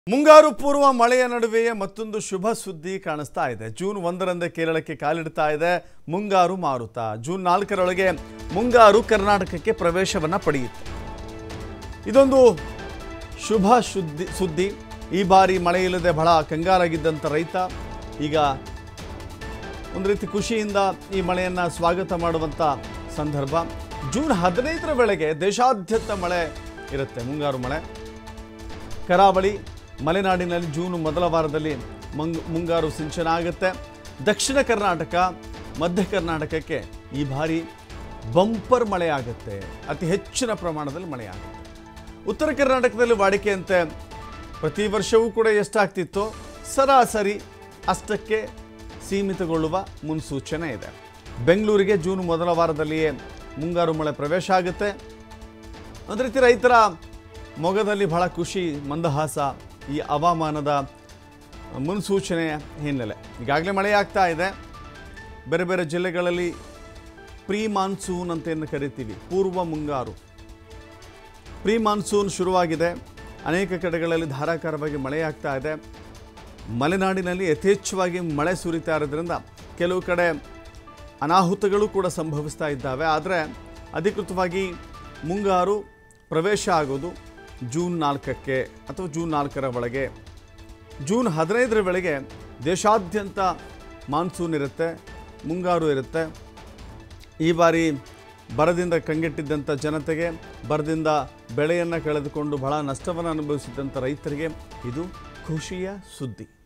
ಮುಂಗಾರು ಪೂರ್ವ ಮಳೆಯ ನಡುವೆಯೇ ಮತ್ತೊಂದು ಶುಭ ಸುದ್ದಿ ಕಾಣಿಸ್ತಾ ಇದೆ ಜೂನ್ ಒಂದರಂದೇ ಕೇರಳಕ್ಕೆ ಕಾಲಿಡ್ತಾ ಇದೆ ಮುಂಗಾರು ಮಾರುತ ಜೂನ್ ನಾಲ್ಕರೊಳಗೆ ಮುಂಗಾರು ಕರ್ನಾಟಕಕ್ಕೆ ಪ್ರವೇಶವನ್ನ ಪಡೆಯುತ್ತೆ ಇದೊಂದು ಶುಭ ಸುದ್ದಿ ಸುದ್ದಿ ಈ ಬಾರಿ ಮಳೆ ಇಲ್ಲದೆ ಬಹಳ ಕಂಗಾಲಾಗಿದ್ದಂಥ ರೈತ ಈಗ ಒಂದು ರೀತಿ ಖುಷಿಯಿಂದ ಈ ಮಳೆಯನ್ನು ಸ್ವಾಗತ ಮಾಡುವಂಥ ಸಂದರ್ಭ ಜೂನ್ ಹದಿನೈದರ ವೇಳೆಗೆ ದೇಶಾದ್ಯಂತ ಮಳೆ ಇರುತ್ತೆ ಮುಂಗಾರು ಮಳೆ ಕರಾವಳಿ ಮಲೆನಾಡಿನಲ್ಲಿ ಜೂನ್ ಮೊದಲ ವಾರದಲ್ಲಿ ಮಂಗ್ ಮುಂಗಾರು ಸಿಂಚನ ಆಗುತ್ತೆ ದಕ್ಷಿಣ ಕರ್ನಾಟಕ ಮಧ್ಯ ಕರ್ನಾಟಕಕ್ಕೆ ಈ ಬಾರಿ ಬಂಪರ್ ಮಳೆ ಆಗುತ್ತೆ ಅತಿ ಹೆಚ್ಚಿನ ಪ್ರಮಾಣದಲ್ಲಿ ಮಳೆ ಆಗುತ್ತೆ ಉತ್ತರ ಕರ್ನಾಟಕದಲ್ಲಿ ವಾಡಿಕೆಯಂತೆ ಪ್ರತಿ ವರ್ಷವೂ ಕೂಡ ಎಷ್ಟಾಗ್ತಿತ್ತೋ ಸರಾಸರಿ ಅಷ್ಟಕ್ಕೆ ಸೀಮಿತಗೊಳ್ಳುವ ಮುನ್ಸೂಚನೆ ಇದೆ ಬೆಂಗಳೂರಿಗೆ ಜೂನ್ ಮೊದಲ ವಾರದಲ್ಲಿಯೇ ಮುಂಗಾರು ಮಳೆ ಪ್ರವೇಶ ಆಗುತ್ತೆ ಒಂದು ರೀತಿ ರೈತರ ಮೊಗದಲ್ಲಿ ಬಹಳ ಖುಷಿ ಮಂದಹಾಸ ಈ ಹವಾಮಾನದ ಮುನ್ಸೂಚನೆಯ ಹಿನ್ನೆಲೆ ಈಗಾಗಲೇ ಮಳೆ ಆಗ್ತಾ ಇದೆ ಬೇರೆ ಬೇರೆ ಜಿಲ್ಲೆಗಳಲ್ಲಿ ಪ್ರೀ ಮಾನ್ಸೂನ್ ಅಂತ ಏನು ಕರಿತೀವಿ ಪೂರ್ವ ಮುಂಗಾರು ಪ್ರೀ ಮಾನ್ಸೂನ್ ಶುರುವಾಗಿದೆ ಅನೇಕ ಕಡೆಗಳಲ್ಲಿ ಧಾರಾಕಾರವಾಗಿ ಮಳೆಯಾಗ್ತಾ ಇದೆ ಮಲೆನಾಡಿನಲ್ಲಿ ಯಥೇಚ್ಛವಾಗಿ ಮಳೆ ಸುರಿತಾ ಇರೋದ್ರಿಂದ ಕೆಲವು ಕಡೆ ಅನಾಹುತಗಳು ಕೂಡ ಸಂಭವಿಸ್ತಾ ಇದ್ದಾವೆ ಆದರೆ ಅಧಿಕೃತವಾಗಿ ಮುಂಗಾರು ಪ್ರವೇಶ ಆಗೋದು ಜೂನ್ ನಾಲ್ಕಕ್ಕೆ ಅಥವಾ ಜೂನ್ ನಾಲ್ಕರ ಒಳಗೆ ಜೂನ್ ಹದಿನೈದರ ವೇಳೆಗೆ ದೇಶಾದ್ಯಂತ ಮಾನ್ಸೂನ್ ಇರುತ್ತೆ ಮುಂಗಾರು ಇರುತ್ತೆ ಈ ಬಾರಿ ಬರದಿಂದ ಕಂಗೆಟ್ಟಿದ್ದಂಥ ಜನತೆಗೆ ಬರದಿಂದ ಬೆಳೆಯನ್ನು ಕಳೆದುಕೊಂಡು ಬಹಳ ನಷ್ಟವನ್ನು ಅನುಭವಿಸಿದಂಥ ರೈತರಿಗೆ ಇದು ಖುಷಿಯ ಸುದ್ದಿ